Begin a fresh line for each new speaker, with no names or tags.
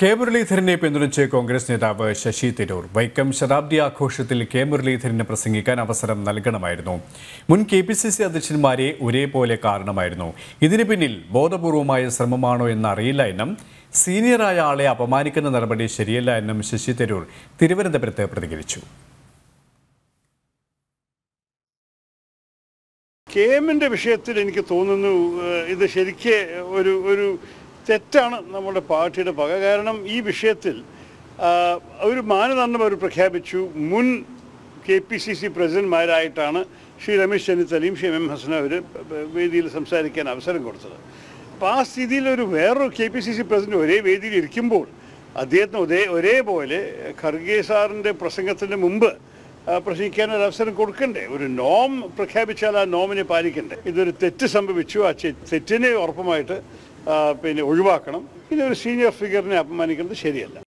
K മുരളീധരനെ പിന്തുണച്ച് കോൺഗ്രസ് നേതാവ് ശശി തരൂർ വൈക്കം ശതാബ്ദി ആഘോഷത്തിൽ കെ മുരളീധരന് പ്രസംഗിക്കാൻ അവസരം നൽകണമായിരുന്നു മുൻ കെ പി സി സി അധ്യക്ഷന്മാരെ ഒരേപോലെ കാരണമായിരുന്നു ഇതിന് പിന്നിൽ ബോധപൂർവമായ ശ്രമമാണോ എന്നറിയില്ല എന്നും സീനിയറായ ആളെ അപമാനിക്കുന്ന നടപടി ശരിയല്ല എന്നും ശശി തരൂർ തിരുവനന്തപുരത്ത് പ്രതികരിച്ചു
കെ എമ്മിൻ്റെ വിഷയത്തിൽ എനിക്ക് തോന്നുന്നു ഏഹ്, ഇത് ശരിക്ക് ഒരു ഒരു തെറ്റാണ് നമ്മുടെ പാർട്ടിയുടെ പക കാരണം ഈ വിഷയത്തിൽ ആ, ഒരു മാനദണ്ഡം അവർ പ്രഖ്യാപിച്ചു മുൻ കെ പി സി സി പ്രസിഡന്റ്മാരായിട്ടാണ് ശ്രീ രമേശ് ചെന്നിത്തലയും ശ്രീ എം ഹസനും അവർ വേദിയിൽ സംസാരിക്കാൻ അവസരം കൊടുത്തത് അപ്പോൾ ആ സ്ഥിതിയിൽ ഒരു വേറൊരു K P C C president ഒരേ വേദിയിൽ ഇരിക്കുമ്പോൾ അദ്ദേഹത്തിന് ഒരേ ഒരേപോലെ ഖർഗെ സാറിൻ്റെ പ്രസംഗത്തിന് മുമ്പ് ആ, പ്രസംഗിക്കാൻ ഒരു അവസരം കൊടുക്കണ്ടേ ഒരു നോം പ്രഖ്യാപിച്ചാൽ ആ നോമിനെ പാലിക്കണ്ടേ ഇതൊരു തെറ്റ് സംഭവിച്ചു ആ ചെ- തെറ്റിനെ ഉറപ്പുമായിട്ട് ആ, പിന്നെ ഒഴിവാക്കണം ഇനി ഒരു സീനിയർ ഫിഗറിനെ അപമാനിക്കുന്നത് ശരിയല്ല